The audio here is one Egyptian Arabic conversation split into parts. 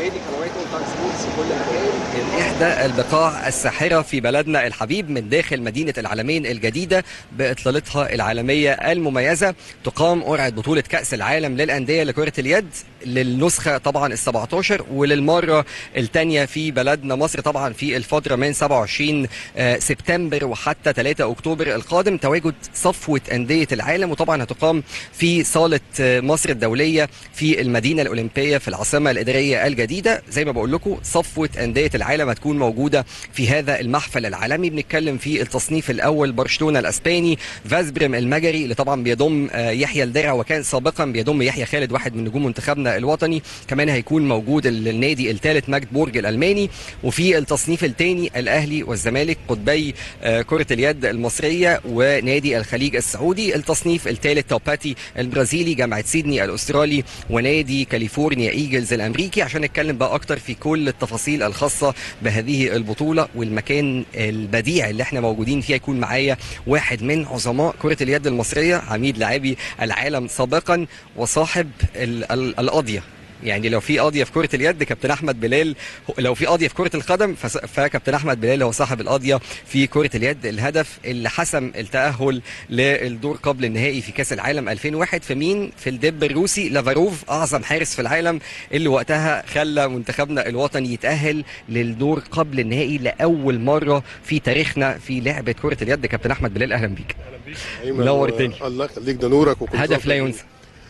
مشاهدي قنوات اون تايم سبورتس في كل مكان من إحدى البقاع الساحرة في بلدنا الحبيب من داخل مدينة العالمين الجديدة بإطلالتها العالمية المميزة تقام قرعة بطولة كأس العالم للأندية لكرة اليد للنسخة طبعا ال 17 وللمرة الثانية في بلدنا مصر طبعا في الفترة من 27 آه، سبتمبر وحتى 3 أكتوبر القادم تواجد صفوة أندية العالم وطبعا هتقام في صالة آه، مصر الدولية في المدينة الأولمبية في العاصمة الإدارية الجديدة زي ما بقول لكم صفوة أندية العالم هتكون موجودة في هذا المحفل العالمي بنتكلم في التصنيف الأول برشلونة الأسباني فازبرم المجري اللي طبعا بيضم آه، يحيى الدرع وكان سابقا بيضم يحيى خالد واحد من نجوم منتخبنا الوطني كمان هيكون موجود ال- النادي الثالث مجد بورج الألماني وفي التصنيف الثاني الأهلي والزمالك قطبي آه، كرة اليد المصرية ونادي الخليج السعودي التصنيف الثالث توباتي البرازيلي جامعة سيدني الأسترالي ونادي كاليفورنيا ايجلز الامريكي عشان نتكلم بقى اكتر في كل التفاصيل الخاصه بهذه البطوله والمكان البديع اللي احنا موجودين فيه يكون معايا واحد من عظماء كره اليد المصريه عميد لاعبي العالم سابقا وصاحب ال- ال- القضيه يعني لو في قضيه في كره اليد كابتن احمد بلال لو في قضيه في كره القدم فس- فكابتن احمد بلال هو صاحب القضيه في كره اليد الهدف اللي حسم التاهل للدور قبل النهائي في كاس العالم 2001 في مين في الدب الروسي لافاروف اعظم حارس في العالم اللي وقتها خلى منتخبنا الوطني يتاهل للدور قبل النهائي لاول مره في تاريخنا في لعبه كره اليد كابتن احمد بلال اهلا بيك أيمن، منور و- الدنيا. الله يخليك ده نورك وكل هدف لا سنة ينسى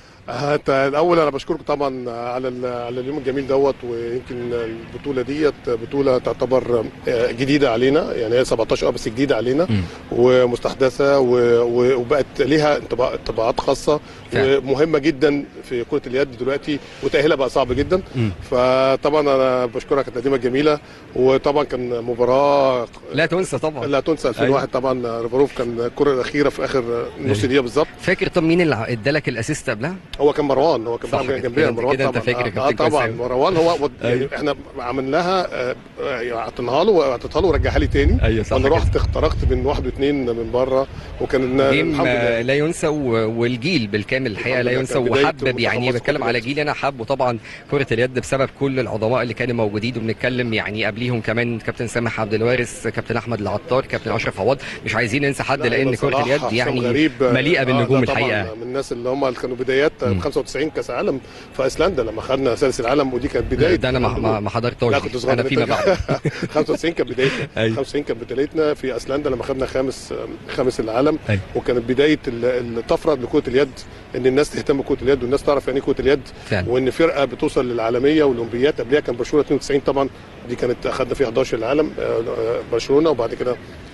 هت- الاول انا بشكركم طبعا على ال- على اليوم الجميل دوت ويمكن البطوله ديت بطوله تعتبر آه، جديده علينا يعني هي 17 اه بس جديده علينا مم. ومستحدثه و- و- وبقت ليها انطباع- انطباعات خاصه فعلا. ومهمه جدا في كره اليد دلوقتي وتاهيلها بقى صعب جدا مم. فطبعا انا بشكرك على التقديمه الجميله وطبعا كان مباراه لا تنسى طبعا لا تنسى 2001 طبعا ريفاروف كان الكره الاخيره في اخر نص أيوة. دقيقه بالظبط فاكر طب مين اللي ادالك الاسيست قبلها هو كان مروان هو كان صح بيلعب كده. جنبيا كده- مروان كده أنت طبعا فاكر يا اه, آه كابتن كويس طبعا أوي. مروان هو و- يعني أيوة. احنا عملناها آه، آه، اعطيناها له واعطيتها له ورجعها لي تاني ايوه صح وانا كده. رحت اخترقت من واحد واثنين من بره وكان جيم الحمد آه، لله لا ينسى و- والجيل بالكامل الحقيقه الحمد لا لله ينسى كان بداية وحبب منتخب يعني مصر بتكلم كرة على اليد. جيلي انا حبه طبعا كره اليد بسبب كل العظماء اللي كانوا موجودين وبنتكلم يعني قبليهم كمان كابتن سامح عبد الوارث كابتن احمد العطار كابتن اشرف عوض مش عايزين ننسى حد لا، لان أيمن كره صلاح، اليد حسام يعني غريب آه، مليئة آه، بالنجوم ده طبعاً الحقيقة. من الناس اللي هم اللي كانوا بدايات آه، مم. 95 كاس عالم في ايسلندا لما خدنا ثالث العالم ودي كانت بدايه ده انا ما- ما ما حضرتهاش لا دي. كنت صغير انا فيما بعد 95 كانت بدايتنا أيوة. 95 كانت بدايتنا في ايسلندا لما خدنا خامس خامس العالم أيوة. وكانت بدايه ال- الطفره لكره اليد ان الناس تهتم بكره اليد والناس تعرف يعني ايه كره اليد فعلا وان فرقه بتوصل للعالميه والاولمبيات قبلها كان برشلونه 92 طبعا دي كانت اخذنا فيها 11 العالم آه، آه، برشلونه وبعد كده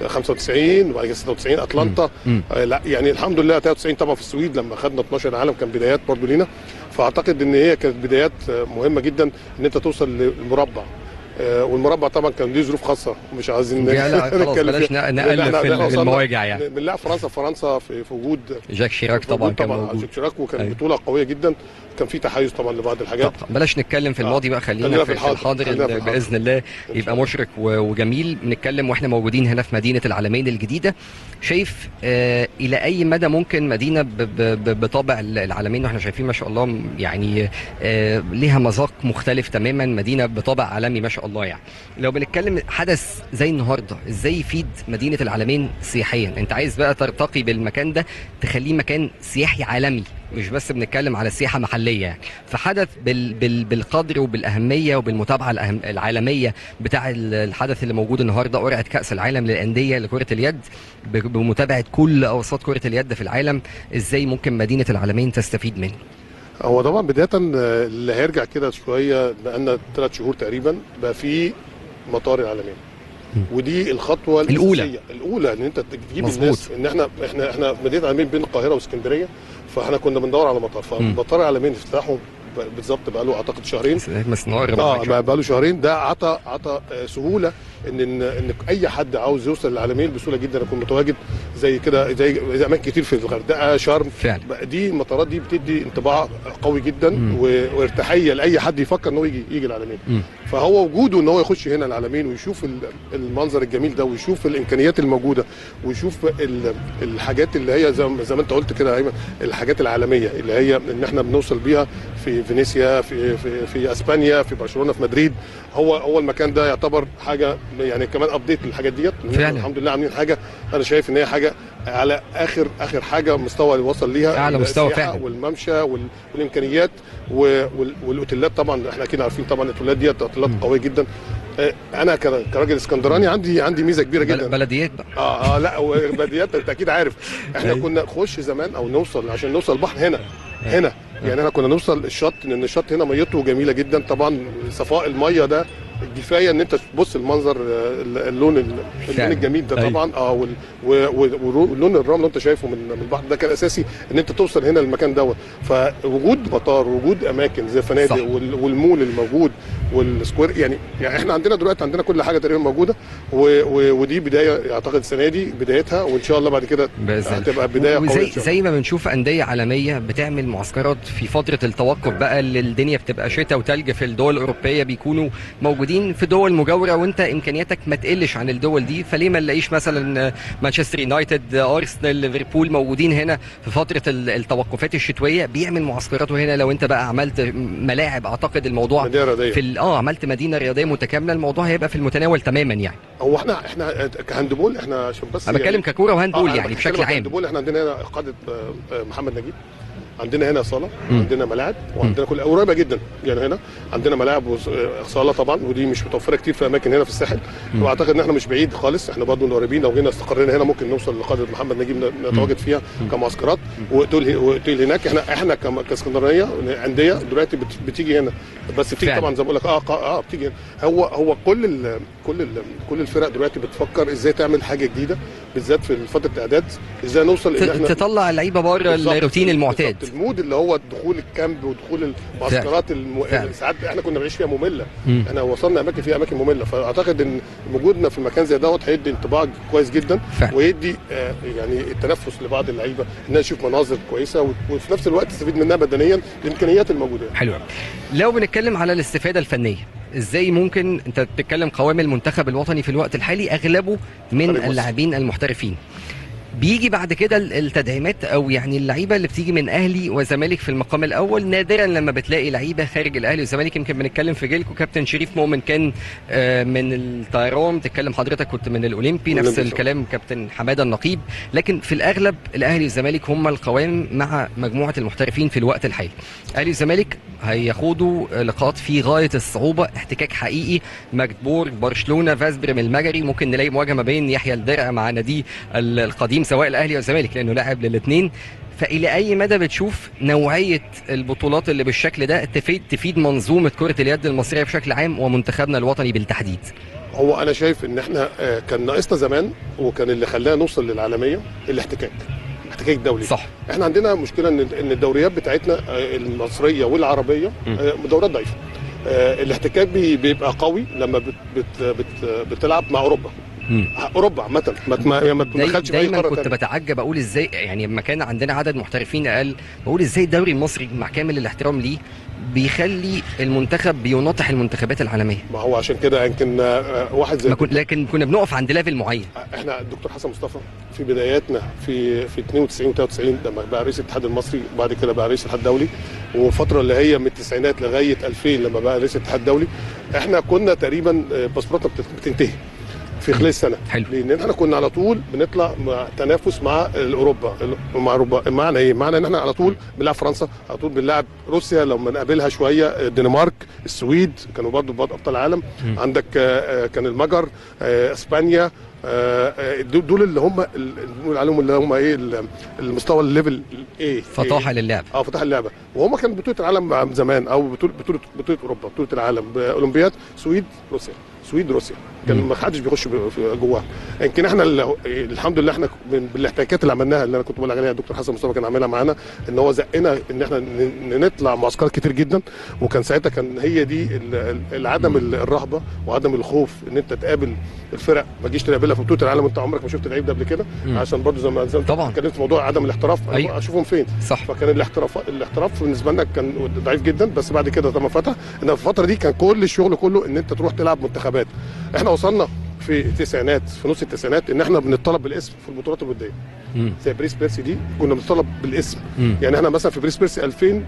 95 وبعد كده 96 اتلانتا مم. آه، لا يعني الحمد لله 93 طبعا في السويد لما خدنا 12 العالم كان بدايات برضو لينا فاعتقد ان هي كانت بدايات آه، مهمه جدا ان انت توصل للمربع آه، والمربع طبعا كان ليه ظروف خاصه مش عايزين لا لا خلاص نتكلم بلاش فيها. نقلب لأن إحنا- في إحنا ال- في وصلنا- المواجع يعني بنلعب فرنسا فرنسا في في وجود جاك شيراك في طبعا وجود كان موجود جاك شيراك وكان أيوة. بطوله قويه جدا كان في تحيز طبعا لبعض الحاجات طب بلاش نتكلم في آه. الماضي بقى خلينا, خلينا في, في في الحاضر. الحاضر خلينا في اللي الحاضر. باذن الله إن شاء يبقى الله. مشرق و- وجميل بنتكلم واحنا موجودين هنا في مدينه العالمين الجديده شايف آه الى اي مدى ممكن مدينه ب- ب- ب- بطابع ال- العالمين واحنا شايفين ما شاء الله م- يعني آه ليها مذاق مختلف تماما مدينه بطابع عالمي ما شاء الله يعني لو بنتكلم حدث زي النهارده ازاي يفيد مدينه العالمين سياحيا انت عايز بقى ترتقي بالمكان ده تخليه مكان سياحي عالمي مش بس بنتكلم على سياحه محليه يعني فحدث بال بال بالقدر وبالاهميه وبالمتابعه الأهم العالميه بتاع ال- الحدث اللي موجود النهارده قرعه كاس العالم للانديه لكره اليد ب- بمتابعه كل اوساط كره اليد في العالم ازاي ممكن مدينه العالمين تستفيد منه هو طبعا بدايه آه، اللي هيرجع كده شويه بقالنا ثلاث شهور تقريبا بقى في مطار العالمين مم. ودي الخطوه الأولى. الأساسية. الاولى ان انت تجيب مظبوط. الناس ان احنا احنا احنا مدينه العالمين بين القاهره واسكندريه فاحنا كنا بندور على مطار فمطار العالمين افتتاحه ب- بالظبط بقى له اعتقد شهرين بس بس نقرب اه معاك بقى بقى له شهرين ده عطى عطى آه، سهوله ان ان ان اي حد عاوز يوصل للعالمين بسهوله جدا يكون متواجد زي كده زي زي اماكن كتير في الغردقه شرم فعلا بقى دي المطارات دي بتدي انطباع قوي جدا مم. و- وارتاحيه لاي حد يفكر ان هو يجي يجي العالمين مم. فهو وجوده ان هو يخش هنا العالمين ويشوف ال- المنظر الجميل ده ويشوف الامكانيات الموجوده ويشوف ال- الحاجات اللي هي زي ما زي ما انت قلت كده يا ايمن الحاجات العالميه اللي هي ان احنا بنوصل بيها في فينيسيا في في في اسبانيا في برشلونه في مدريد هو هو المكان ده يعتبر حاجه يعني كمان ابديت للحاجات ديت فعلا. الحمد لله عاملين حاجه انا شايف ان هي حاجه على اخر اخر حاجه مستوى اللي وصل ليها أعلى مستوى السياحة فعلا. والممشى وال- والامكانيات و- وال- والاوتيلات طبعا احنا اكيد عارفين طبعا الاوتيلات ديت اوتيلات قويه جدا آه، انا كر- كراجل اسكندراني عندي عندي ميزه كبيره بل- جدا بلديات بقى اه اه لا وبديات انت اكيد عارف احنا أيوة. كنا نخش زمان او نوصل عشان نوصل البحر هنا هنا يعني احنا كنا نوصل الشط لان الشط هنا ميته جميله جدا طبعا صفاء الميه ده كفايه ان انت تبص المنظر آه، اللون اللون فعلا. الجميل ده أيوة. طبعا اه وال- و- و- ولون الرمل اللي انت شايفه من من البحر ده كان اساسي ان انت توصل هنا المكان دوت فوجود مطار وجود اماكن زي صح. فنادق وال- والمول الموجود والسكوير يعني يعني احنا عندنا دلوقتي عندنا كل حاجه تقريبا موجوده و- و- ودي بدايه اعتقد السنه دي بدايتها وان شاء الله بعد كده باذن الله هتبقى بدايه قويه وزي إن شاء الله. زي ما بنشوف انديه عالميه بتعمل معسكرات في فتره التوقف بقى اللي الدنيا بتبقى شتاء وتلج في الدول الاوروبيه بيكونوا موجودين في دول مجاوره وانت امكانياتك ما تقلش عن الدول دي فليه ما نلاقيش مثلا مانشستر يونايتد ارسنال ليفربول موجودين هنا في فتره ال- التوقفات الشتويه بيعمل معسكراته هنا لو انت بقى عملت ملاعب اعتقد الموضوع مدينه رياضيه في ال- اه عملت مدينه رياضيه متكامله الموضوع هيبقى في المتناول تماما يعني هو احنا احنا كهاندبول احنا عشان بس انا بتكلم ككوره وهاندبول أنا يعني بتكلم بشكل عام كهاندبول احنا عندنا هنا قاده آه، آه، محمد نجيب عندنا هنا صاله مم. عندنا ملاعب وعندنا كل قريبه جدا يعني هنا عندنا ملاعب وص- آه، صاله طبعا ودي مش متوفره كتير في اماكن هنا في الساحل مم. واعتقد ان احنا مش بعيد خالص احنا برضه قريبين لو جينا استقرينا هنا ممكن نوصل لقاده محمد نجيب ن- نتواجد فيها كمعسكرات واوتيل واوتيل هناك احنا احنا كم- كاسكندرانيه انديه دلوقتي بت- بتيجي هنا بس بتيجي فعلا. طبعا زي ما بقول لك اه قا- اه بتيجي هنا. هو هو كل ال كل ال كل الفرق دلوقتي بتفكر ازاي تعمل حاجه جديده بالذات في فتره الاعداد ازاي نوصل ان احنا تطلع اللعيبه بره بالظبط. الروتين المعتاد بالظبط. المود اللي هو دخول الكامب ودخول المعسكرات الم... فعلا. ساعات احنا كنا بنعيش فيها ممله مم. احنا وصلنا اماكن فيها اماكن ممله فاعتقد ان وجودنا في مكان زي دوت هيدي انطباع كويس جدا فعلا. ويدي آه يعني التنفس لبعض اللعيبه انها تشوف مناظر كويسه و- وفي نفس الوقت تستفيد منها بدنيا الامكانيات الموجوده حلو أوي. لو بنتكلم على الاستفاده الفنيه ازاي ممكن انت بتتكلم قوام المنتخب الوطني في الوقت الحالي اغلبه من خارج مصر. اللاعبين المحترفين بيجي بعد كده ال- التدعيمات او يعني اللعيبه اللي بتيجي من اهلي وزمالك في المقام الاول نادرا لما بتلاقي لعيبه خارج الاهلي والزمالك يمكن بنتكلم في جيلكو كابتن شريف مؤمن كان آه، من الطيران بتتكلم حضرتك كنت من الاولمبي نفس الأولمبي، صح. الكلام كابتن حماده النقيب لكن في الاغلب الاهلي والزمالك هم القوام مع مجموعه المحترفين في الوقت الحالي اهلي والزمالك هيخوضوا لقاءات في غايه الصعوبه احتكاك حقيقي ماجدبورج برشلونه فاسبرم المجري ممكن نلاقي مواجهه ما بين يحيى الدرع مع ناديه ال- القديم سواء الاهلي والزمالك لانه لاعب للاثنين فالى اي مدى بتشوف نوعيه البطولات اللي بالشكل ده تفيد تفيد منظومه كره اليد المصريه بشكل عام ومنتخبنا الوطني بالتحديد هو انا شايف ان احنا آه، كان ناقصنا زمان وكان اللي خلانا نوصل للعالميه الاحتكاك احتكاك دولي صح احنا عندنا مشكله ان ان الدوريات بتاعتنا آه، المصريه والعربيه مم. آه، دوريات ضعيفه آه، الاحتكاك بي- بيبقى قوي لما بت بت بت بتلعب مع اوروبا مم. اوروبا عامه ما تم- يعني ما داي تدخلش في اي دايما قاره كنت تانية. بتعجب اقول ازاي يعني لما كان عندنا عدد محترفين اقل بقول ازاي الدوري المصري مع كامل الاحترام ليه بيخلي المنتخب بيناطح المنتخبات العالميه ما هو عشان كده يمكن آه، واحد زي ما كن لكن كنا بنقف عند ليفل معين احنا الدكتور حسن مصطفى في بداياتنا في في 92 93 لما بقى رئيس الاتحاد المصري وبعد كده بقى رئيس الاتحاد الدولي والفتره اللي هي من التسعينات لغايه 2000 لما بقى رئيس الاتحاد الدولي احنا كنا تقريبا آه، باسبوراتنا بت- بتنتهي في خلال السنه حلو. لان احنا كنا على طول بنطلع مع تنافس مع اوروبا مع اوروبا معنى ايه؟ معنى ان احنا على طول بنلعب فرنسا على طول بنلعب روسيا لما نقابلها شويه الدنمارك السويد كانوا برضه ابطال عالم مم. عندك آه، آه، كان المجر آه، اسبانيا آه، آه، دول دول اللي هم ال- بنقول عليهم اللي هم ايه ال- المستوى الليفل ايه فطاحه للعب اه فتح اللعبه وهم كانوا بطوله العالم مع- زمان او بطوله بطوله بطوله اوروبا بطوله العالم باولمبياد سويد روسيا سويد روسيا كان مم. ما حدش بيخش ب- في- جواها يمكن احنا اللي الحمد لله احنا من- بالاحتكاكات اللي عملناها اللي انا كنت بقول عليها الدكتور حسن مصطفى كان عاملها معانا ان هو زقنا ان احنا ن- ن- نطلع معسكرات كتير جدا وكان ساعتها كان هي دي ال- ال- العدم ال- الرهبه وعدم الخوف ان انت تقابل الفرق ما تجيش تقابلها في بطوله العالم وانت عمرك ما شفت اللعيب ده قبل كده مم. عشان برضه زي ما زي ما أنت طبعاً. اتكلمت في موضوع عدم الاحتراف أيوة. اشوفهم فين صح فكان الاحتراف الاحتراف بالنسبه لنا كان ضعيف جدا بس بعد كده طبعا فتح ان في الفتره دي كان كل الشغل كله ان انت تروح تلعب منتخبات احنا وصلنا في التسعينات في نص التسعينات ان احنا بنطلب بالاسم في البطولات الوديه مم. زي بريس بيرسي دي كنا بنطلب بالاسم مم. يعني احنا مثلا في بريس بيرسي 2000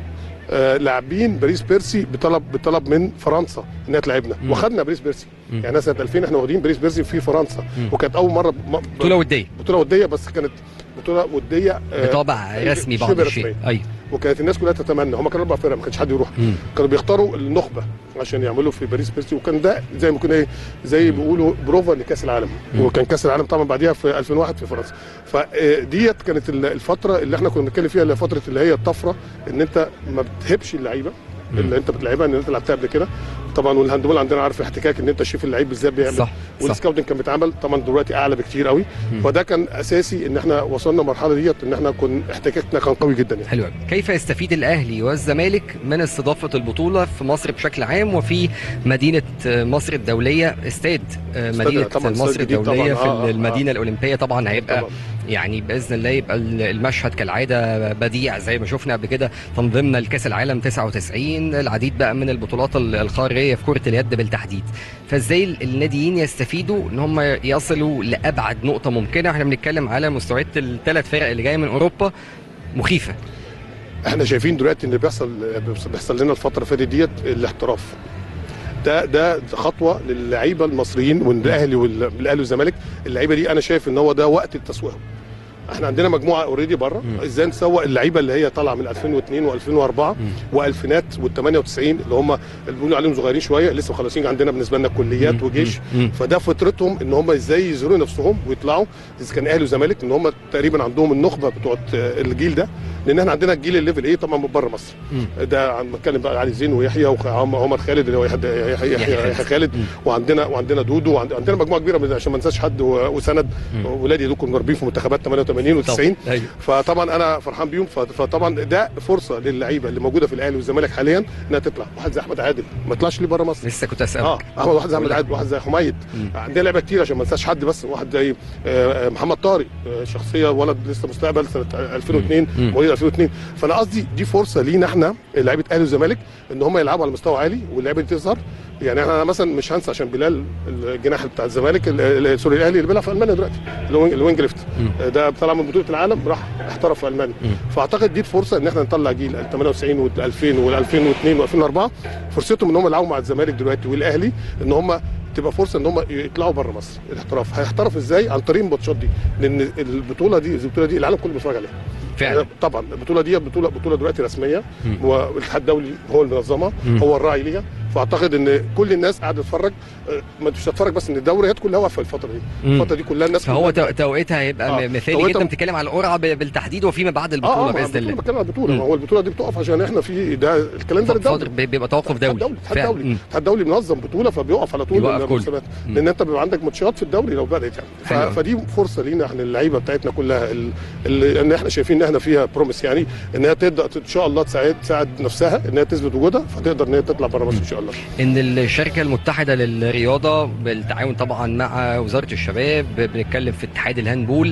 آه لاعبين باريس بيرسي بطلب بطلب من فرنسا انها تلعبنا مم. وخدنا باريس بيرسي مم. يعني سنه 2000 احنا واخدين باريس بيرسي في فرنسا مم. وكانت اول مره م- بطوله وديه بطوله وديه بس كانت بطوله وديه آه، بطابع رسمي بعض شبه الشيء رسمية. ايوه وكانت الناس كلها تتمنى هم كانوا اربع فرق ما كانش حد يروح مم. كانوا بيختاروا النخبه عشان يعملوا في باريس بيرسي وكان ده زي ما كنا ايه زي بيقولوا بروفا لكاس العالم مم. وكان كاس العالم طبعا بعديها في 2001 في فرنسا فديت كانت ال- الفتره اللي احنا كنا بنتكلم فيها اللي هي فتره اللي هي الطفره ان انت ما بتهبش اللعيبه مم. اللي انت بتلعبها ان انت لعبتها قبل كده طبعا والهاندبول عندنا عارف الاحتكاك ان انت تشوف اللعيب ازاي بيعمل صح صح والسكاوتنج كان بيتعمل طبعا دلوقتي اعلى بكتير قوي مم. فده كان اساسي ان احنا وصلنا المرحله ديت ان احنا كنا احتكاكنا كان قوي جدا يعني حلو أوي. كيف يستفيد الاهلي والزمالك من استضافه البطوله في مصر بشكل عام وفي مدينه مصر الدوليه استاد مدينه طبعاً استاد مصر جديد الدوليه طبعاً. آه، في آه، المدينه الاولمبيه طبعا هيبقى طبعا يعني باذن الله يبقى المشهد كالعاده بديع زي ما شفنا قبل كده تنظيمنا لكاس العالم 99 العديد بقى من البطولات القاريه في كره اليد بالتحديد فازاي الناديين يستفيدوا ان هم يصلوا لابعد نقطه ممكنه احنا بنتكلم على مستويات الثلاث فرق اللي جايه من اوروبا مخيفه احنا شايفين دلوقتي ان بيحصل بيحصل لنا الفتره اللي فاتت ديت الاحتراف ده ده خطوه للعيبه المصريين والاهلي والاهلي والزمالك اللعيبه دي انا شايف ان هو ده وقت تسويقهم احنا عندنا مجموعه اوريدي بره مم. ازاي نسوق اللعيبه اللي هي طالعه من 2002 و2004 مم. والفينات وال98 اللي هم اللي بيقولوا عليهم صغيرين شويه لسه مخلصين عندنا بالنسبه لنا كليات وجيش مم. فده فطرتهم ان هم ازاي يظهروا نفسهم ويطلعوا اذا كان اهلي وزمالك ان هم تقريبا عندهم النخبه بتوع الجيل ده لان احنا عندنا الجيل الليفل ايه طبعا من بره مصر مم. ده عم بتكلم بقى علي زين ويحيى وعمر خالد اللي هو يحيى يحيى يحيى يحيى خالد. خالد مم. وعندنا وعندنا دودو وعندنا مجموعه كبيره من- عشان ما ننساش حد و- وسند مم. ولادي دول كانوا مجربين في منتخبات 88 و90 طبعاً. ايوه فطبعا انا فرحان بيهم ف- فطبعا ده فرصه للعيبه اللي موجوده في الاهلي والزمالك حاليا انها تطلع واحد زي احمد عادل ما طلعش ليه بره مصر لسه كنت اسالك اه احمد واحد زي احمد عادل واحد زي حميد مم. عندنا لعيبه كتير عشان ما ننساش حد بس واحد زي آه، محمد طارق آه، شخصيه ولد لسه مستقبل سنه 2002 مم. مواليد 2002 فانا قصدي دي فرصه لينا احنا لعيبه اهلي والزمالك ان هم يلعبوا على مستوى عالي واللعيبه دي تظهر يعني انا مثلا مش هنسى عشان بلال الجناح بتاع الزمالك ال- ال- سوري الاهلي اللي بيلعب في المانيا دلوقتي الوينج, الوينج ليفت مم. آه، ده طلع من بطوله العالم راح احترف في المانيا مم. فاعتقد دي الفرصه ان احنا نطلع جيل ال 98 وال 2000 وال 2002 و2004 فرصتهم ان هم يلعبوا مع الزمالك دلوقتي والاهلي ان هم تبقى فرصه ان هم يطلعوا بره مصر الاحتراف هيحترف ازاي عن طريق الماتشات دي لان البطوله دي البطوله دي العالم كله بيتفرج عليها فعلا طبعا البطوله دي بطوله بطوله دلوقتي رسميه مم. والاتحاد الدولي هو اللي منظمها مم. هو الراعي ليها فاعتقد ان كل الناس قاعده تتفرج آه، ما مش هتتفرج بس ان الدوريات كلها واقفه الفتره دي مم. الفتره دي كلها الناس فهو كلها تو- توقيتها هيبقى آه، م- مثالي توقيتها- جدا بتتكلم على القرعه ب- بالتحديد وفيما بعد البطوله اه اه باذن البطولة الله بتكلم على البطوله مم. ما هو البطوله دي بتقف عشان احنا في ده الكالندر فترة الدولي بي- بيبقى توقف دولي الدولي الاتحاد فعلا. الدولي مم. الاتحاد الدولي منظم بطوله فبيقف على طول يوقف كله. المسابقات مم. لان انت بيبقى عندك ماتشات في الدوري لو بدات يعني ف... حلو. فدي فرصه لينا احنا اللعيبه بتاعتنا كلها ال- اللي ان احنا شايفين ان احنا فيها بروميس يعني ان هي تقدر ان شاء الله تساعد تساعد نفسها ان هي تثبت وجودها فتقدر ان هي تطلع بره مصر ان شاء الله ان الشركه المتحده للرياضه بالتعاون طبعا مع وزاره الشباب بنتكلم في اتحاد الهاندبول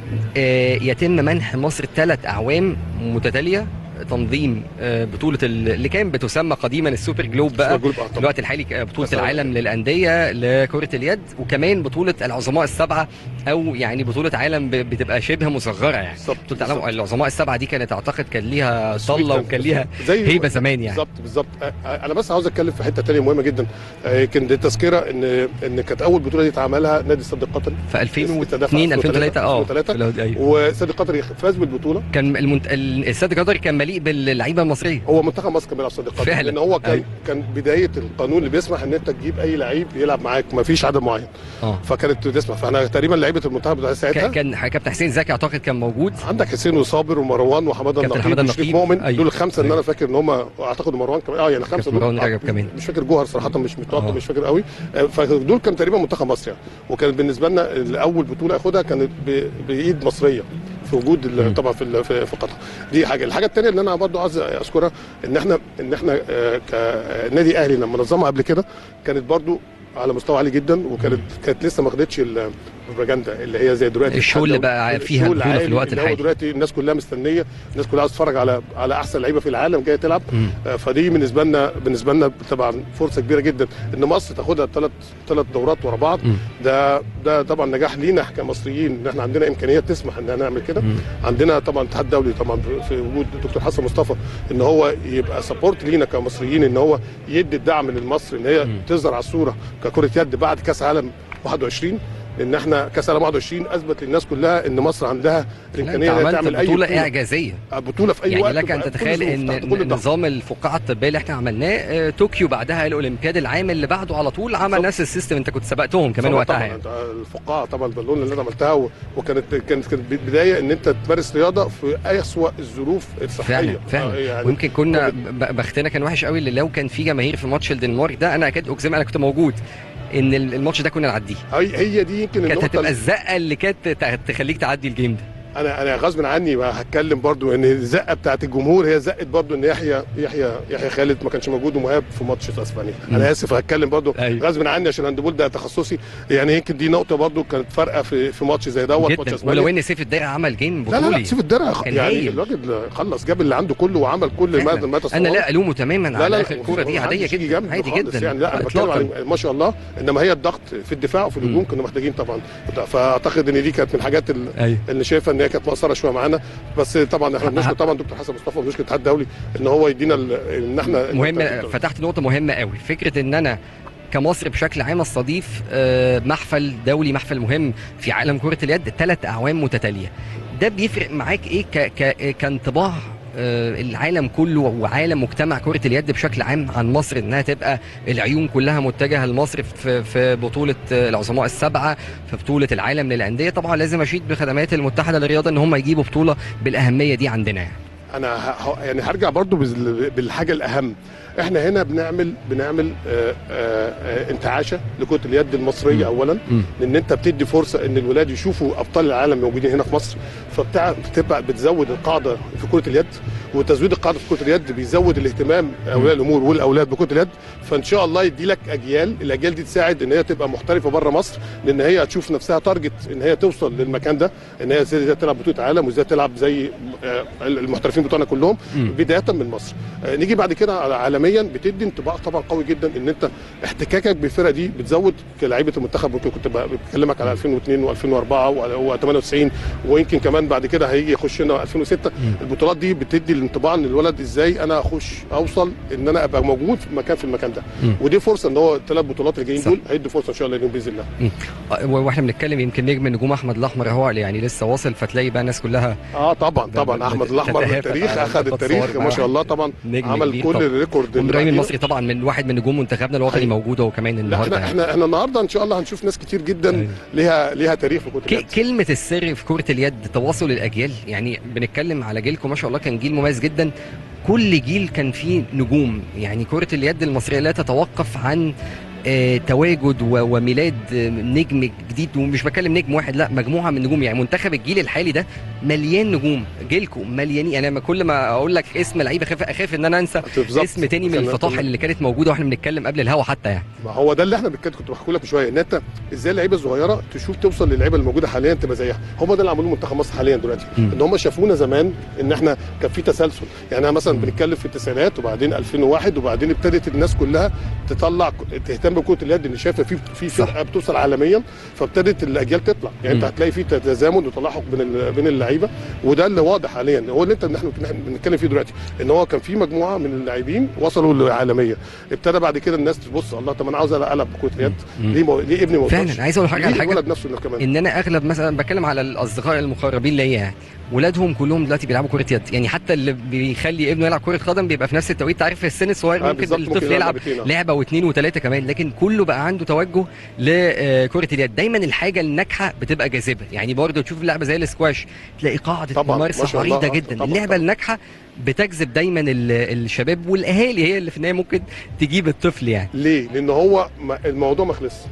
آه، يتم منح مصر ثلاث اعوام متتاليه تنظيم آه، بطوله ال- اللي كان بتسمى قديما السوبر جلوب بقى جروب آه في طبعا. الوقت الحالي آه، بطوله بس- العالم للانديه لكره اليد وكمان بطوله العظماء السبعه او يعني بطوله عالم ب- بتبقى شبه مصغره يعني بالظبط بطوله العالم بالظبط. العظماء السبعه دي كانت اعتقد كان ليها السويد طله كان- وكان ليها زي هيبه زمان يعني بالظبط بالظبط أ- انا بس عاوز اتكلم في حته تانية مهمه جدا آه، كان دي تذكره ان ان كانت اول بطوله دي اتعملها نادي السد القطري في 2002 2003 اه 2003 في الهود- ايوه والسد القطري فاز بالبطوله كان المنت... الاستاد القطري كان مليء باللعيبه المصريه هو منتخب مصر كان بيلعب سد القطري فعلا. لان هو كان أيوة. كان بدايه القانون اللي بيسمح ان انت تجيب اي لعيب يلعب معاك ما فيش عدد معين اه فكانت تسمح فاحنا تقريبا لعيبه المنتخب بتاع ساعتها كان كان كابتن حسين زكي اعتقد كان موجود عندك حسين وصابر ومروان وحماده كابتن النقيب حمادة وشريف النقيب. مؤمن أيوة. دول الخمسه اللي أيوة. انا فاكر ان هم اعتقد مروان كمان اه يعني خمسه كابتن دول مروان آه، رجب كمان. مش فاكر جوهر صراحه مش متوقع آه. مش فاكر قوي آه، فدول كان تقريبا منتخب مصر يعني وكانت بالنسبه لنا اول بطوله ياخدها كانت ب- بايد مصريه في وجود ال- مم. طبعا في ال- في في قطر دي حاجه الحاجه الثانيه اللي انا برضو عايز اذكرها ان احنا ان احنا آه، كنادي اهلي لما نظمها قبل كده كانت برضو على مستوى عالي جدا وكانت كانت لسه ما خدتش ال- البروباجندا اللي هي زي دلوقتي الشو اللي بقى فيها الشو البطولة في العالي الوقت اللي هو الحالي. دلوقتي الناس كلها مستنيه الناس كلها عايزه تتفرج على على احسن لعيبه في العالم جايه تلعب مم. آه، فدي بالنسبه لنا بالنسبه لنا طبعا فرصه كبيره جدا ان مصر تاخدها ثلاث ثلاث دورات ورا بعض مم. ده ده طبعا نجاح لينا كمصريين ان احنا عندنا امكانيات تسمح ان نعمل كده مم. عندنا طبعا الاتحاد الدولي طبعا في وجود الدكتور حسن مصطفى ان هو يبقى سبورت لينا كمصريين ان هو يدي الدعم لمصر ان هي مم. تظهر على الصوره ككره يد بعد كاس عالم 21 لان احنا كاس عالم 21 اثبت للناس كلها ان مصر عندها لا، انت الامكانيه انها عملت تعمل اي بطولة بطوله اعجازية بطوله في اي يعني وقت لك ان بكل تتخيل ظروف، ان تحت كل الضغط. نظام الفقاعه الطبيه اللي احنا عملناه آه، طوكيو بعدها الاولمبياد العام اللي بعده على طول عمل بالظبط. نفس السيستم انت كنت سبقتهم كمان طبعاً وقتها طبعا يعني. انت الفقاعه طبعا البالون اللي انا عملتها و- وكانت كانت كانت بدايه ان انت تمارس رياضه في اسوأ الظروف الصحيه فعلا آه، فعلا يعني ويمكن كنا ب- بختنا كان وحش قوي اللي لو كان في جماهير في ماتش الدنمارك ده انا اكاد اجزم انا كنت موجود ان ال- الماتش ده كنا نعديه هي هي دي يمكن كانت النقطه هتبقى الزقه اللي كانت ت- تخليك تعدي الجيم ده انا انا غصب عني بقى هتكلم برضو ان الزقه بتاعت الجمهور هي زقت برضو ان يحيى يحيى يحيى خالد ما كانش موجود ومهاب في ماتش اسبانيا مم. انا اسف هتكلم برضو أيوة. غصب عني عشان الهاندبول ده تخصصي يعني يمكن دي نقطه برضو كانت فارقه في في ماتش زي دوت ماتش جدا اسبانيا ولو ان سيف الدرع عمل جيم لا لا بطولي لا سيف الدرع كان يعني هايل. الراجل خلص جاب اللي عنده كله وعمل كل ما فعلا. ما انا تصوره. لا الومه تماما لا على لا اخر الكوره دي عاديه محدش يجي جدا جنبه عادي خالص جدا يعني لا انا بتكلم إطلاقاً. على ما شاء الله انما هي الضغط في الدفاع وفي الهجوم كنا محتاجين طبعا فاعتقد ان دي كانت من الحاجات ال- ايوه اللي شايفها ان هي كانت مقصره شويه معانا بس طبعا احنا بنشكر طبعا دكتور حسن مصطفى وبنشكر الاتحاد الدولي ان هو يدينا ال- ان احنا مهم فتحت نقطة مهمة قوي فكرة ان انا كمصر بشكل عام استضيف آه، محفل دولي محفل مهم في عالم كرة اليد ثلاث اعوام متتالية ده بيفرق معاك ايه ك ك كانطباع آه، العالم كله وعالم مجتمع كرة اليد بشكل عام عن مصر انها تبقى العيون كلها متجهة لمصر في في بطولة آه، العظماء السبعة في بطولة العالم للأندية طبعا لازم اشيد بخدمات المتحدة للرياضة ان هم يجيبوا بطولة بالأهمية دي عندنا يعني. انا ه- ه- يعني هرجع برضو بال- بالحاجه الاهم احنا هنا بنعمل بنعمل آه، آه، آه، انتعاشه لكره اليد المصريه مم. اولا مم. لان انت بتدي فرصه ان الولاد يشوفوا ابطال العالم موجودين هنا في مصر فبتبقى بتزود القاعده في كره اليد وتزويد القاعده في كره اليد بيزود الاهتمام اولياء الامور والاولاد بكره اليد فان شاء الله يدي لك اجيال الاجيال دي تساعد ان هي تبقى محترفه بره مصر لان هي هتشوف نفسها تارجت ان هي توصل للمكان ده ان هي ازاي تلعب بطوله عالم وازاي تلعب زي آه، المحترفين بتوعنا كلهم مم. بدايه من مصر آه، نيجي بعد كده على عالميا بتدي انطباع طبعا قوي جدا ان انت احتكاكك بالفرقه دي بتزود كلاعيبه المنتخب ممكن كنت ب- بكلمك على 2002 و2004 و98 ويمكن كمان بعد كده هيجي يخش لنا 2006 البطولات دي بتدي الانطباع ان الولد ازاي انا اخش اوصل ان انا ابقى موجود في مكان في المكان ده مم. ودي فرصه ان هو الثلاث بطولات اللي جايين صح. دول هيدوا فرصه ان شاء الله ليهم باذن الله آه، واحنا بنتكلم يمكن نجم النجوم احمد الاحمر هو يعني لسه واصل فتلاقي بقى الناس كلها اه طبعا ده- طبعا ده- احمد الاحمر تتهافت بالتاريخ على اخذ الخط التاريخ صور ما شاء مع الله طبعا نجم عمل كبير كل طبعاً. الريكورد اللي وابراهيم بعديه. المصري طبعا من واحد من نجوم منتخبنا الوطني حقيقي. موجود هو كمان لا النهارده احنا يعني. احنا احنا النهارده ان شاء الله هنشوف ناس كتير جدا أيوة. ليها ليها تاريخ في كره ك- اليد كلمة السر في كرة اليد تواصل الأجيال يعني بنتكلم على جيلكم ما شاء الله كان جيل مميز جدا كل جيل كان فيه نجوم يعني كرة اليد المصرية لا تتوقف عن آه، تواجد و- وميلاد آه، نجم جديد ومش بكلم نجم واحد لا مجموعه من نجوم يعني منتخب الجيل الحالي ده مليان نجوم جيلكم مليانين يعني لما كل ما اقول لك اسم لعيب اخاف اخاف ان انا انسى بالظبط. اسم تاني من كان- الفطاحل اللي كانت موجوده واحنا بنتكلم قبل الهوا حتى يعني ما هو ده اللي احنا بنتكلم كنت بحكي لك من شويه ان انت ازاي اللعيبه الصغيره تشوف توصل للعيبه الموجوده حاليا تبقى زيها هم ده اللي عملوه منتخب مصر حاليا دلوقتي مم. ان هم شافونا زمان ان احنا كان في تسلسل يعني انا مثلا مم. بنتكلم في التسعينات وبعدين 2001 وبعدين ابتدت الناس كلها تطلع تهتم بكره اليد ان شايفه في في صح. فرقه بتوصل عالميا فابتدت الاجيال تطلع يعني انت مم. هتلاقي في تزامن وتلاحق بين ال- بين اللعيبه وده اللي واضح حاليا هو اللي انت اللي احنا إحنا بنتكلم فيه دلوقتي ان هو كان في مجموعه من اللاعبين وصلوا للعالميه ابتدى بعد كده الناس تبص الله طب انا عاوز العب كره اليد مم. ليه مو... ليه ابني ما فعلا وصلش؟ عايز اقول حاجه على ليه حاجه الولد نفسه إنه كمان ان انا اغلب مثلا بتكلم على الاصدقاء المقربين ليا يعني ولادهم كلهم دلوقتي بيلعبوا كره يد يعني حتى اللي بيخلي ابنه يلعب كره قدم بيبقى في نفس التوقيت تعرف في السن الصغير آه، ممكن بالظبط، الطفل يلعب يلعب لعبتين، آه. لعبه واثنين وثلاثه كمان لكن كله بقى عنده توجه لكره اليد دايما الحاجه الناجحه بتبقى جاذبه يعني برضه تشوف لعبه زي السكواش تلاقي قاعده طبعاً، ما ممارسه شاء الله، عريضه آه، جدا طبعاً، اللعبه طبعاً. الناجحه بتجذب دايما ال- الشباب والاهالي هي اللي في النهايه ممكن تجيب الطفل يعني ليه؟ لان هو ما- الموضوع ما خلصش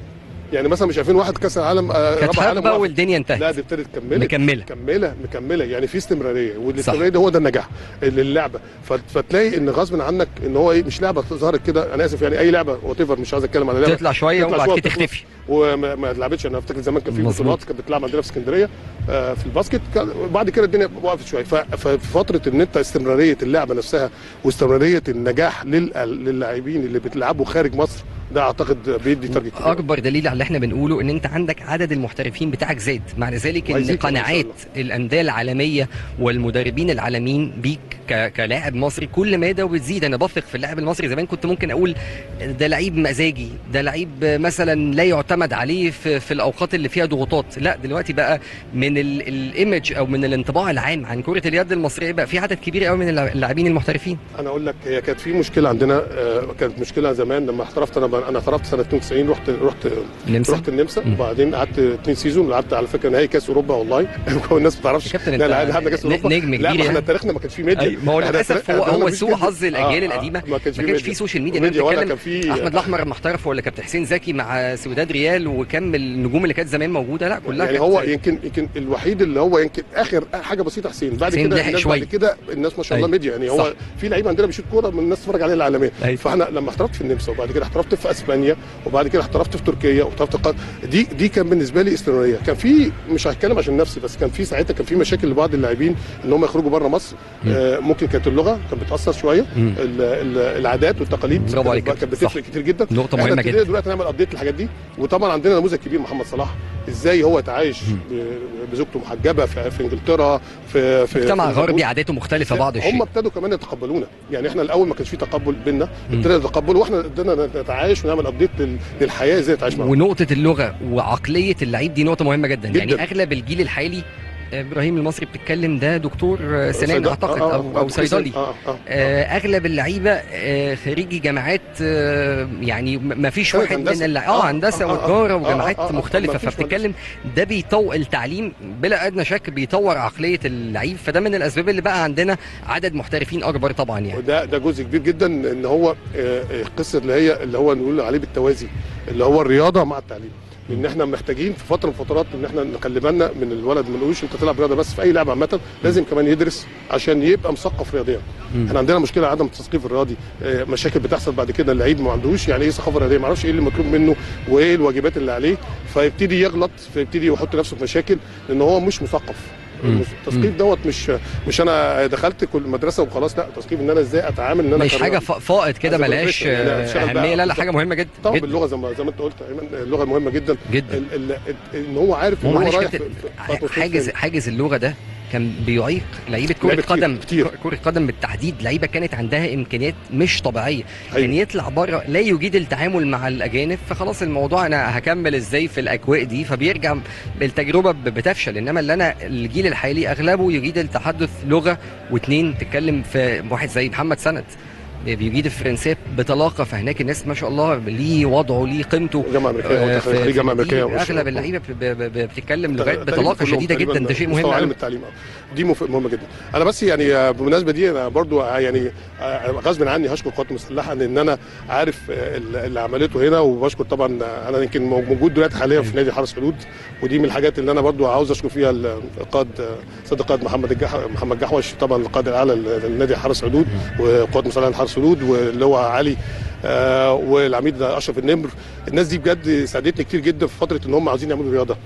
يعني مثلا مش 2001 كاس العالم آه، كانت رابع عالم حقبه وقف. والدنيا لا انتهت دي ابتدت كملت مكمله مكمله مكمله يعني في استمراريه والاستمراريه ده هو ده النجاح للعبه فت- فتلاقي ان غصب عنك ان هو ايه مش لعبه ظهرت كده انا اسف يعني اي لعبه وات مش عايز اتكلم على لعبه تطلع شويه تطلع وبعد شوية كده وتخلص. تختفي وما ما اتلعبتش انا افتكر زمان كان في مظبوط. بطولات كانت بتلعب عندنا في اسكندريه آه، في الباسكت كان- وبعد كده الدنيا وقفت شويه ف- ففي فتره ان انت استمراريه اللعبه نفسها واستمراريه النجاح لل- للاعبين اللي بتلعبوا خارج مصر ده اعتقد بيدي تارجت كبير. اكبر دليل على اللي احنا بنقوله ان انت عندك عدد المحترفين بتاعك زاد معنى ذلك ان وهيزيد كمان إن شاء قناعات الانديه العالميه والمدربين العالميين بيك ك- كلاعب مصري كل ما ده بتزيد انا بثق في اللاعب المصري زمان كنت ممكن اقول ده لعيب مزاجي ده لعيب مثلا لا يعتمد عليه في, في الاوقات اللي فيها ضغوطات لا دلوقتي بقى من ال- الايمج او من الانطباع العام عن كره اليد المصريه بقى في عدد كبير قوي من اللاع- اللاعبين المحترفين انا اقول لك هي كانت في مشكله عندنا آه، كانت مشكله زمان لما احترفت انا انا احترفت سنه 92 رحت رحت نمسا رحت النمسا مم. وبعدين قعدت اثنين سيزون لعبت على فكره نهائي كاس اوروبا والله والناس ما تعرفش يا كابتن لا انت لا لعبنا كاس اوروبا نجم لا كبير ما احنا يعني. تاريخنا ما كانش فيه ميديا أيوة، ما هو إحنا للاسف تاريخ- هو إحنا هو مفيش سوء ميديا. حظ الاجيال آه، آه، القديمه ما كانش ما فيه كانش في ميديا. سوشيال ميديا ميديا ولا بتتكلم كان في احمد الاحمر لما احترف ولا كابتن حسين زكي مع سوداد ريال وكم النجوم اللي كانت زمان موجوده لا كلها يعني كانت هو يمكن يمكن الوحيد اللي هو يمكن اخر حاجه بسيطه حسين بعد حسين كده لحق الناس شوية. بعد كده الناس ما شاء الله أيوة. ميديا يعني صح. هو في لعيب عندنا بيشوط كوره من الناس تتفرج عليه العالميه أيوة. فاحنا لما احترفت في النمسا وبعد كده احترفت في اسبانيا وبعد كده احترفت في تركيا واحترفت في قطر دي دي كان بالنسبه لي استمراريه كان في مش هتكلم عشان نفسي بس كان في ساعتها كان في مشاكل لبعض اللاعبين ان هم يخرجوا بره مصر مم. آه ممكن كانت اللغه كانت بتاثر شويه مم. ال- ال- العادات والتقاليد برافو كانت- عليك كانت كابتن. بتفرق صح. كتير جدا نقطه احنا مهمه ابتدينا جدا دلوقتي نعمل ابديت الحاجات دي وطبعا عندنا نموذج كبير محمد صلاح ازاي هو تعايش ب- بزوجته محجبه في, في انجلترا في في مجتمع في غربي عاداته مختلفه بعض هم الشيء ابتدوا كمان يتقبلونا يعني احنا الاول ما كانش في تقبل بينا مم. ابتدى يتقبلوا واحنا ابتدينا نتعايش ونعمل ابديت لل- للحياه ازاي نتعايش معاهم ونقطه اللغه وعقليه اللعيب دي نقطه مهمه جدا, جداً. يعني اغلب الجيل الحالي ابراهيم المصري بتتكلم ده دكتور آه، سنان صيدلة. اعتقد آه، آه، او او آه، صيدلي اه اه آه، اغلب اللعيبه آه، خريجي جامعات آه، يعني ما فيش خارج واحد من هندسة. اللع... آه، اه هندسه آه، آه، وتجاره آه، وجامعات آه، آه، مختلفه ما فيش فبتتكلم ده بيطور التعليم بلا ادنى شك بيطور عقليه اللعيب فده من الاسباب اللي بقى عندنا عدد محترفين اكبر طبعا يعني وده ده جزء كبير جدا ان هو آه، آه، القصه اللي هي اللي هو نقول عليه بالتوازي اللي هو الرياضه مع التعليم لان احنا محتاجين في فتره من الفترات ان احنا نخلي بالنا من الولد ما نقولش انت تلعب رياضه بس في اي لعبه عامه لازم كمان يدرس عشان يبقى مثقف رياضيا مم. احنا عندنا مشكله عدم التثقيف الرياضي آه، مشاكل بتحصل بعد كده اللعيب ما عندوش يعني ايه ثقافه رياضيه ما يعرفش ايه اللي مطلوب منه وايه الواجبات اللي عليه فيبتدي يغلط فيبتدي يحط نفسه في مشاكل لان هو مش مثقف مم. التثقيف دوت مش مش انا دخلت كل مدرسه وخلاص لا التثقيف ان انا ازاي اتعامل ان انا مش حاجه كرياضي. ف- فائض كده As a ملهاش professional، يعني آه، أشتغل بقى اهميه لا لا بالظبط. حاجه مهمه جدا طبعا جدا باللغه زي ما زي ما انت قلت ايمن اللغه مهمه جدا جدا ال ال ان هو عارف ان هو هو معلش رايح كابتن في- في- في- حاجز حاجز اللغه ده كان بيعيق لعيبه كره لعيبة كتير- قدم كتير. كره قدم بالتحديد لعيبه كانت عندها امكانيات مش طبيعيه أيوة. كان يطلع بره لا يجيد التعامل مع الاجانب فخلاص الموضوع انا هكمل ازاي في الاجواء دي فبيرجع التجربه ب- بتفشل انما اللي انا الجيل الحالي اغلبه يجيد التحدث لغه واثنين تتكلم في واحد زي محمد سند بيجيد الفرنسيه بطلاقه فهناك الناس ما شاء الله ليه وضعه ليه قيمته جامعه امريكيه آه، هو في- خريج في جامعه النتيجة امريكيه اغلب اللعيبه ب- ب- ب- بتتكلم لغات تقريباً بطلاقه كلهم شديده جدا تقريباً ده شيء مستوى مهم عالم أوي. التعليم آه. دي مف- مهمه جدا انا بس يعني آه، بالمناسبه دي انا برضو آه، يعني آه، غصب عني هشكر القوات المسلحه لان انا عارف آه، اللي عملته هنا وبشكر طبعا آه، انا يمكن موجود دلوقتي حاليا في نادي حرس حدود ودي من الحاجات اللي انا برضو عاوز اشكر فيها القائد آه، سيد القائد محمد الجح محمد جحوش طبعا القائد الاعلى لنادي حرس حدود وقوات مسلحه حرس حدود واللي هو علي آه، والعميد اشرف النمر الناس دي بجد ساعدتني كتير جدا في فتره ان هم عاوزين يعملوا رياضه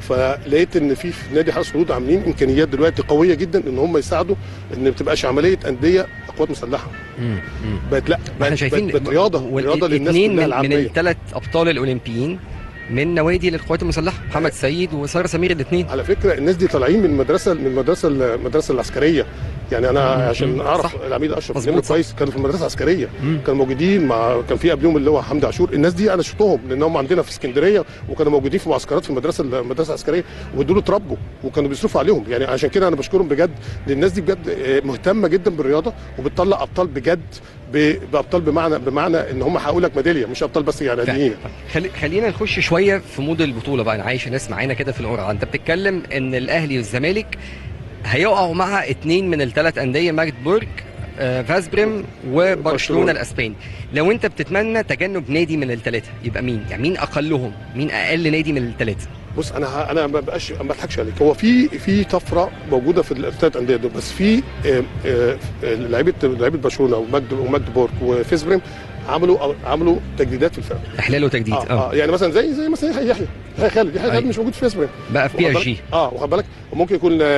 فلقيت ان في في نادي حرس حدود عاملين امكانيات دلوقتي قويه جدا ان هم يساعدوا ان ما تبقاش عمليه انديه قوات مسلحه مم. مم. بقت لا ما احنا بقت, شايفين بقت, بقت رياضه رياضه للناس اثنين كلها من, من العاميه الثلاث ابطال الاولمبيين من نوادي للقوات المسلحه محمد سيد وساره سمير الاثنين على فكره الناس دي طالعين من المدرسه من المدرسه المدرسه العسكريه يعني انا مم. عشان مم. اعرف صح. العميد اشرف مظبوط، النمر صح. كويس كانوا في المدرسه العسكريه مم. كانوا موجودين مع كان في قبلهم اللي هو حمدي عاشور الناس دي انا شفتهم لان هم عندنا في اسكندريه وكانوا موجودين في معسكرات في المدرسه المدرسه العسكريه ودول اتربوا وكانوا بيصرفوا عليهم يعني عشان كده انا بشكرهم بجد لان الناس دي بجد آه، مهتمه جدا بالرياضه وبتطلع ابطال بجد ب- بابطال بمعنى بمعنى ان هم حققوا لك ميداليه مش ابطال بس يعني عاديين خلي خلينا نخش شويه في مود البطوله بقى انا عايش ناس معانا كده في القرعه انت بتتكلم ان الاهلي والزمالك هيقعوا مع اتنين من الثلاث انديه ماجدبورج آه، فاسبريم وبرشلونه برشلونة. الاسباني لو انت بتتمنى تجنب نادي من الثلاثه يبقى مين يعني مين اقلهم مين اقل نادي من الثلاثه بص انا ه- انا ما بقاش ما بضحكش عليك هو في في طفره موجوده في الثلاث انديه دول بس في آه، آه، لعيبه لعيبه برشلونه ومجد ومجد بورك وفيسبريم عملوا عملوا تجديدات في الفرق احلال وتجديد آه, اه يعني مثلا زي زي مثلا يحيى يحيى يحيى خالد يحيى خالد أي. مش موجود في فيسبريم بقى في بي واخد اس جي بالك؟ اه واخد بالك وممكن يكون آه،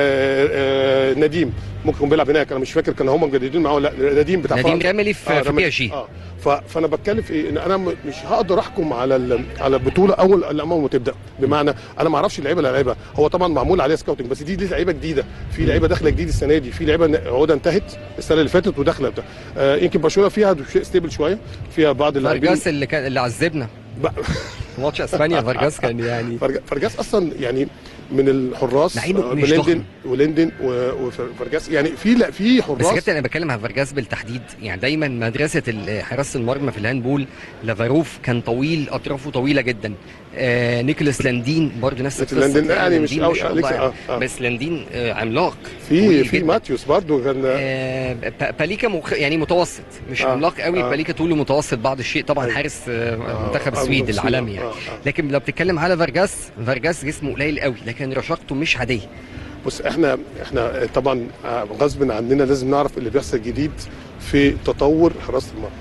آه، نديم ممكن يكون بيلعب هناك انا مش فاكر كان هم مجددين معاه ولا لا نديم بتاع نديم فرنسا. راملي في, آه، في رمي- بي اس جي اه ف- فانا بتكلم في ايه ان انا م- مش هقدر احكم على ال- على البطوله اول لما ما تبدا بمعنى انا ما اعرفش اللعيبه اللي لعيبه هو طبعا معمول عليها سكاوتنج بس دي دي لعيبه جديده في لعيبه داخله جديد السنه دي في لعيبه ن- عقودها انتهت السنه اللي فاتت وداخله بتاع آه يمكن برشلونه فيها شيء ستيبل شويه فيها بعض اللاعبين فارجاس اللي كان اللي عذبنا ب- في ماتش اسبانيا فارجاس كان يعني فرج- فرجاس اصلا يعني من الحراس لعيبه آه، مش وليندن ضخم. وليندن و- وفرجاس يعني في لا في بس حراس كابتن انا بتكلم عن فارجاس بالتحديد يعني دايما مدرسه ال- حراسه المرمى في الهاندبول لافاروف كان طويل اطرافه طويله جدا آه نيكولاس لاندين برضه نفس نيكولاس القصه لاندين يعني مش لاندين ما أوي- شاء أليكس- الله يعني. آه، آه. بس لاندين آه عملاق في طويل في جداً. ماتيوس برضو كان آه با- باليكا مخ... يعني متوسط مش آه، عملاق قوي آه. باليكا طوله متوسط بعض الشيء طبعا أيوة. حارس آه آه، منتخب آه، السويد السويد، العالمي آه، يعني آه. لكن لو بتتكلم على فارجاس فارجاس جسمه قليل قوي لكن رشاقته مش عاديه بص احنا احنا طبعا غصب عننا لازم نعرف اللي بيحصل جديد في تطور حراسه المرمى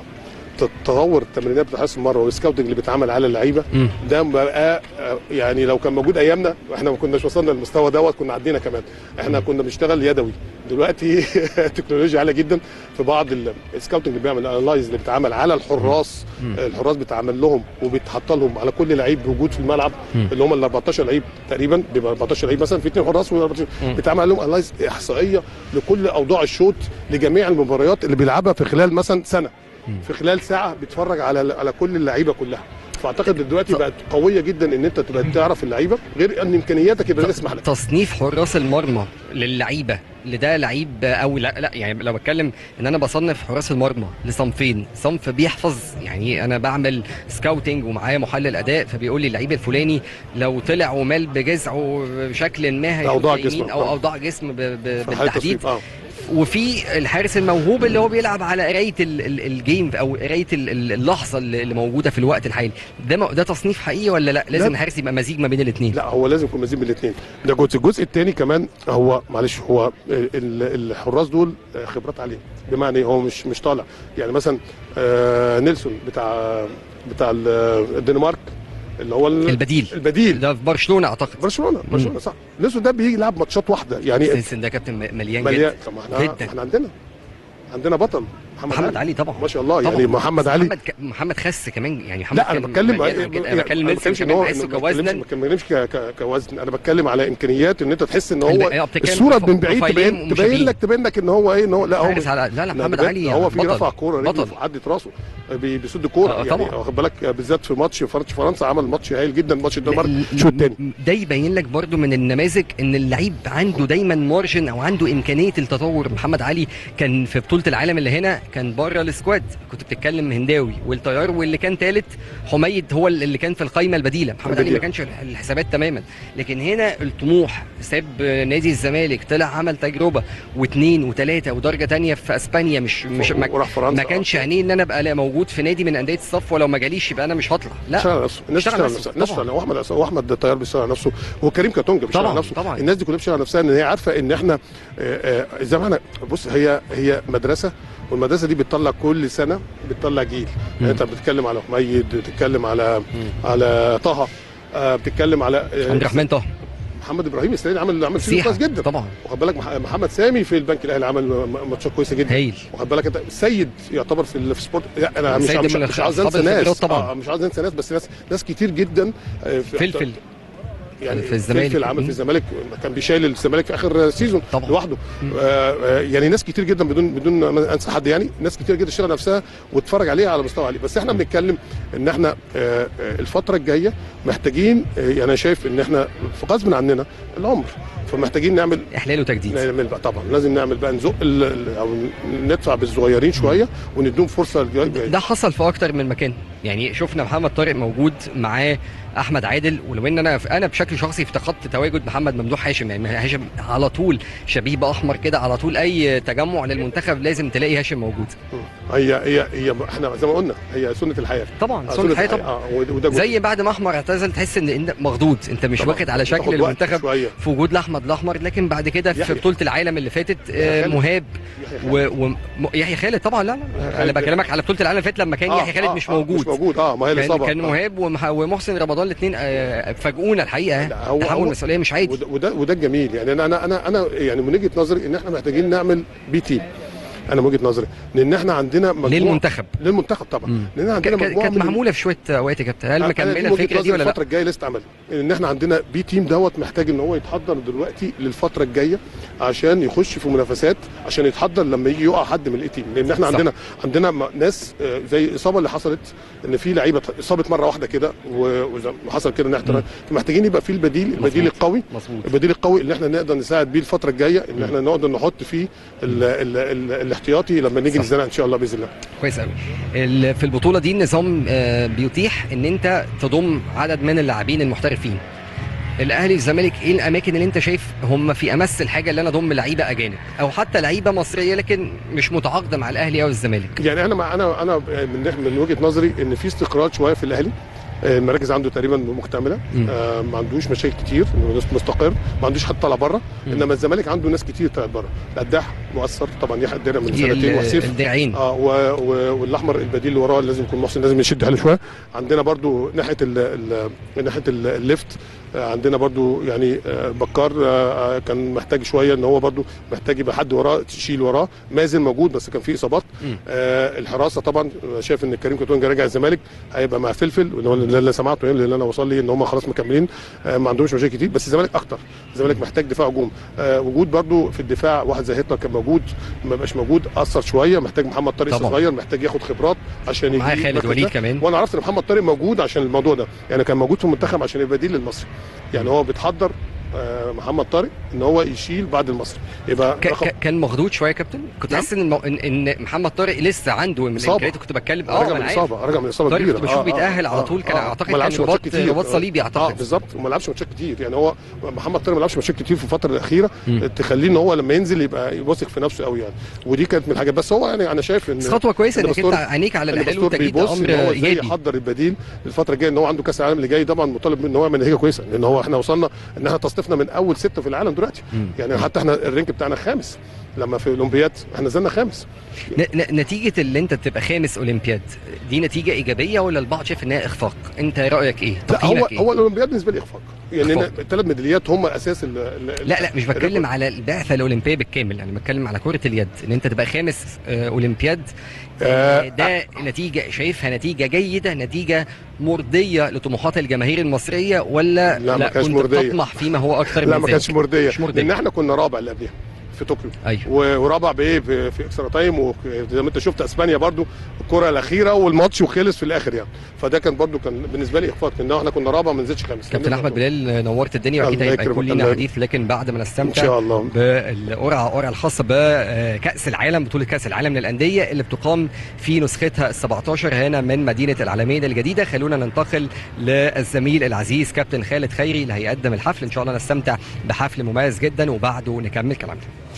تطور التمرينات بتاع حراسه المرمى والسكاوتنج اللي بيتعمل على اللعيبه مم. ده بقى آه، يعني لو كان موجود ايامنا احنا ما كناش وصلنا للمستوى دوت كنا عدينا كمان احنا كنا بنشتغل يدوي دلوقتي التكنولوجيا عاليه جدا في بعض ال- السكاوتنج اللي بيعمل الانلايز اللي بيتعمل على الحراس مم. الحراس بيتعمل لهم وبيتحط لهم على كل لعيب موجود في الملعب مم. اللي هم ال 14 لعيب تقريبا بيبقى 14 لعيب مثلا في اثنين حراس و مم. بيتعمل لهم انلايز احصائيه لكل اوضاع الشوط لجميع المباريات اللي بيلعبها في خلال مثلا سنه مم. في خلال ساعه بيتفرج على على كل اللعيبه كلها فاعتقد إن دلوقتي بقت قويه جدا ان انت تبقى تعرف اللعيبه غير ان امكانياتك يبقى تسمح لك تصنيف حراس المرمى للعيبه لده لعيب او لا لا يعني لو بتكلم ان انا بصنف حراس المرمى لصنفين صنف بيحفظ يعني انا بعمل سكاوتنج ومعايا محلل اداء فبيقول لي اللعيب الفلاني لو طلع ومال بجذعه بشكل ما هيبقى أوضاع يمين جسمه. او آه. اوضاع جسم ب- ب- في حالة بالتحديد تصنيف اه وفي الحارس الموهوب اللي هو بيلعب على قرايه ال- ال- الجيم او قرايه ال- ال- اللحظه اللي اللي موجوده في الوقت الحالي ده م- ده تصنيف حقيقي ولا لا لازم لا. الحارس يبقى مزيج ما بين الاثنين لا هو لازم يكون مزيد من الاثنين ده جزء الجزء الثاني كمان هو معلش هو ال- الحراس دول خبرات عاليه بمعنى إيه؟ هو مش مش طالع يعني مثلا آه نيلسون بتاع بتاع ال- الدنمارك اللي هو ال- البديل البديل ده في برشلونه اعتقد برشلونه برشلونه صح نيلسون ده بيجي يلعب ماتشات واحده يعني سينسن ده كابتن م- مليان مليان جدا طب ما احنا جدا. احنا عندنا عندنا بطل محمد, محمد علي طبعا ما شاء الله طبعا. يعني محمد علي محمد ك... محمد خس كمان يعني محمد لا انا كان بتكلم مليان جدا. انا بتكلم ما نيلسون بتكلمش ان كمان هو بحسه ما كوزنا بتكلمش- ما بتكلمش ك- ك- كوزن انا بتكلم على امكانيات ان انت تحس ان الب- هو آه، بتتكلم الصوره في من بعيد بروفايلين تبين ومشابهين. تبين لك تبين لك ان هو ايه ان هو لا هو حارس على لا لا محمد لا، علي هو في بطل. رفع كوره رجله بطل في عدة راسه بي- بيصد كوره آه، يعني طبعا. واخد بالك بالذات في ماتش فرنسا فرنسا عمل ماتش هايل جدا ماتش الدنمارك ل- الشوط الثاني ده يبين لك برضو من النماذج ان اللعيب عنده دايما مارجن او عنده امكانيه التطور محمد علي كان في بطوله العالم اللي هنا كان بره السكواد كنت بتتكلم هنداوي والطيار واللي كان ثالث حميد هو اللي كان في القائمه البديله محمد علي ما البديلة. كانش الحسابات تماما لكن هنا الطموح ساب نادي الزمالك طلع عمل تجربه واثنين وثلاثه ودرجه تانية في اسبانيا مش مش ما, وراح فرنسا ما كانش عينيه ان انا ابقى موجود في نادي من انديه الصف ولو ما جاليش يبقى انا مش هطلع لا اشتغل على نفسه الناس اشتغل تشتغل على على نفسه، نفسها الناس طبعا. تشتغل واحمد أسا- واحمد الطيار بيشتغل على نفسه وكريم كاتونجا بيشتغل طبعا، على نفسه طبعا. الناس دي كلها بتشتغل على نفسها ان هي عارفه ان احنا آه، آه، زي ما احنا بص هي هي مدرسه والمدرسه دي بتطلع كل سنه بتطلع جيل مم. انت بتتكلم على حميد بتتكلم على على طه آه، بتتكلم على آه، عبد الرحمن طه محمد ابراهيم السنه دي عمل عمل سيزون سيحة. كويس جدا طبعا واخد بالك مح- محمد سامي في البنك الاهلي عمل م- ماتشات كويسه جدا هايل واخد بالك انت سيد يعتبر في ال- في سبورت لا انا مش سيد مش, من مش عاوز أصحاب انسى الخبرات ناس طبعا. آه مش عاوز انسى ناس بس ناس ناس كتير جدا آه، في فلفل يعني في الزمالك. فلفل عمل مم. في الزمالك كان بيشيل الزمالك في اخر سيزون طبعا. لوحده مم. آه آه، يعني ناس كتير جدا بدون بدون ما انسى حد يعني ناس كتير جدا اشتغل نفسها واتفرج عليها على مستوى عالي بس احنا بنتكلم ان احنا آه آه، الفتره الجايه محتاجين آه، يعني انا شايف ان احنا في غصب عننا العمر فمحتاجين نعمل احلال وتجديد نعمل بقى طبعا لازم نعمل بقى نزق ال- ال- او ندفع بالصغيرين شويه ونديهم فرصه للجاي- ده حصل في اكتر من مكان يعني شفنا محمد طارق موجود معاه احمد عادل ولو ان انا انا بشكل شخصي افتقدت تواجد محمد ممدوح هاشم يعني هاشم على طول شبيه باحمر كده على طول اي تجمع للمنتخب لازم تلاقي هاشم موجود هي هي هي احنا زي ما قلنا هي سنه الحياه طبعا آه، سنة الحياه طبعا آه، وده وده جزء. زي بعد ما احمر اعتزل تحس ان انت مخضوض انت مش طبعاً. واخد على بتاخد شكل وقت المنتخب شويه في وجود لاحمد الاحمر لكن بعد كده في يحيى. بطوله العالم اللي فاتت يحيى آه، خالد. مهاب يحيى خالد. و... و... م- يحيى خالد طبعا لا لا انا خالد. بكلمك على بطوله العالم اللي فاتت لما كان آه، يحيى خالد آه، مش آه، موجود مش موجود اه ما هي كان, الاصابه كان آه. مهاب ومح... ومحسن رمضان الاثنين فاجئونا الحقيقه لا، هو- تحمل هو- المسؤوليه مش عادي وده وده, وده الجميل يعني انا انا انا انا يعني من وجهه نظري ان احنا محتاجين نعمل بي تيم انا من وجهه نظري لان احنا عندنا مجموعه للمنتخب للمنتخب طبعا مم. لان ك- عندنا ك- مجموعه كانت من معموله في شويه اوقات يا كابتن هل أنا مكمله من وجهة الفكره دي نظري ولا لا؟ الفتره الجايه لسه تعمل ان احنا عندنا بي تيم دوت محتاج ان هو يتحضر دلوقتي للفتره الجايه عشان يخش في منافسات عشان يتحضر لما يجي يقع حد من الاي تيم لان احنا صح. عندنا عندنا م- ناس آه، زي الاصابه اللي حصلت ان في لعيبه اصابت مره واحده كده و- وزي ما حصل كده ان احنا مم. محتاجين يبقى في البديل البديل مظبوط. القوي مظبوط البديل القوي اللي احنا نقدر نساعد بيه الفتره الجايه ان احنا نقدر نحط فيه ال ال ال الاحتياطي لما نيجي صح. نزرع ان شاء الله باذن الله كويس قوي ال- في البطوله دي النظام آه، بيتيح ان انت تضم عدد من اللاعبين المحترفين الاهلي والزمالك ايه الاماكن اللي انت شايف هم في امس الحاجه اللي انا اضم لعيبه اجانب او حتى لعيبه مصريه لكن مش متعاقده مع الاهلي او الزمالك يعني انا مع انا انا من من وجهه نظري ان في استقرار شويه في الاهلي آه، المراكز عنده تقريبا مكتمله مم. آه ما عندوش مشاكل كتير مستقر ما عندوش حد طالع بره مم. انما الزمالك عنده ناس كتير طلعت بره القداح مؤثر طبعا يحيى الدرع من دي سنتين ال- وحسيف الدراعين اه و... و... والاحمر البديل اللي وراه لازم يكون محسن لازم يشد حاله شويه عندنا برضو ناحيه ال... ال... ناحيه ال- الليفت آه، عندنا برضو يعني آه، بكار آه، آه، كان محتاج شويه ان هو برضو محتاج يبقى حد وراه تشيل وراه مازن موجود بس كان في اصابات مم. آه الحراسه طبعا آه، شايف ان كريم كتونجا راجع الزمالك هيبقى مع فلفل واللي هو اللي اللي سمعته يعني اللي انا وصل لي ان هم خلاص مكملين آه ما عندهمش مشاكل كتير بس الزمالك اكتر الزمالك محتاج دفاع هجوم آه وجود برضو في الدفاع واحد زي هتلر كان موجود ما بقاش موجود اثر شويه محتاج محمد طارق طبعا. صغير محتاج ياخد خبرات عشان معاه يجي خالد المركز وليد ده. كمان وانا عرفت ان محمد طارق موجود عشان الموضوع ده يعني كان موجود في المنتخب عشان يبقى بديل للمصري يعني هو بيتحضر آه، محمد طارق ان هو يشيل بعد المصري يبقى ك- رقم ك- كان مخضوض شويه يا كابتن كنت نعم. حاسس ان, المو... إن ان محمد طارق لسه عنده من إصابة. الامكانيات كنت بتكلم راجع ما من أنا عارف. الاصابه راجع من الاصابه طارق كبيره كنت بشوفه بيتأهل على طول، كان أعتقد ما كان لعبش رباط- ماتشات كتير. رباط صليبي اه أعتقد. بالظبط وما لعبش ماتشات كتير يعني هو محمد طارق ما لعبش ماتشات كتير في الفتره الاخيره مم. تخليه ان هو لما ينزل يبقى واثق في نفسه قوي يعني ودي كانت من الحاجات بس هو يعني انا شايف ان بس خطوه كويسه إن انك انت باسطور- عينيك على ان الاهلي باسطور والتجديد بيبص امر ان هو ازاي ايجابي يحضر البديل الفتره الجايه ان هو عنده كاس العالم اللي جاي طبعا مطالب منه ان هو يعمل نتيجه كويسه لان هو احنا وصلنا ان احنا تصنيفنا من اول سته في العالم دلوقتي مم. يعني حتى احنا الرينك بتاعنا خامس لما في الاولمبياد احنا نزلنا خامس ن- ن- نتيجه اللي انت تبقى خامس اولمبياد دي نتيجه ايجابيه ولا البعض شايف انها اخفاق انت رايك ايه لا هو تقييمك ايه هو الاولمبياد بالنسبه لي اخفاق يعني إخفاق. الثلاث ميداليات هم اساس ال- ال- لا لا مش بتكلم على البعثه الاولمبيه بالكامل انا بتكلم على كره اليد ان انت تبقى خامس آه، اولمبياد آه، آه، ده نتيجه شايفها نتيجه جيده نتيجه مرضيه لطموحات الجماهير المصريه ولا لا، ما كانتش كنت مرضية. تطمح فيما هو اكثر لا من ما كانتش ذلك مرضيه مش مرضية. لان احنا كنا رابع اللي قبلها في طوكيو ايوه و- ورابع بايه في, في اكسترا تايم وزي ما انت شفت اسبانيا برضو الكره الاخيره والماتش وخلص في الاخر يعني فده كان برضو كان بالنسبه لي اخفاق ان احنا كنا رابع ما نزلتش خامس كابتن احمد بلال نورت الدنيا واكيد الله هيبقى يكرمك، يكون لينا الله يكرمك. حديث لكن بعد ما ان نستمتع شاء الله بالقرعه قرعه الخاصه بكاس العالم بطوله كاس العالم للانديه اللي بتقام في نسختها ال 17 هنا من مدينه العالمين الجديده خلونا ننتقل للزميل العزيز كابتن خالد خيري اللي هيقدم الحفل ان شاء الله نستمتع بحفل مميز جدا وبعده نكمل كلامنا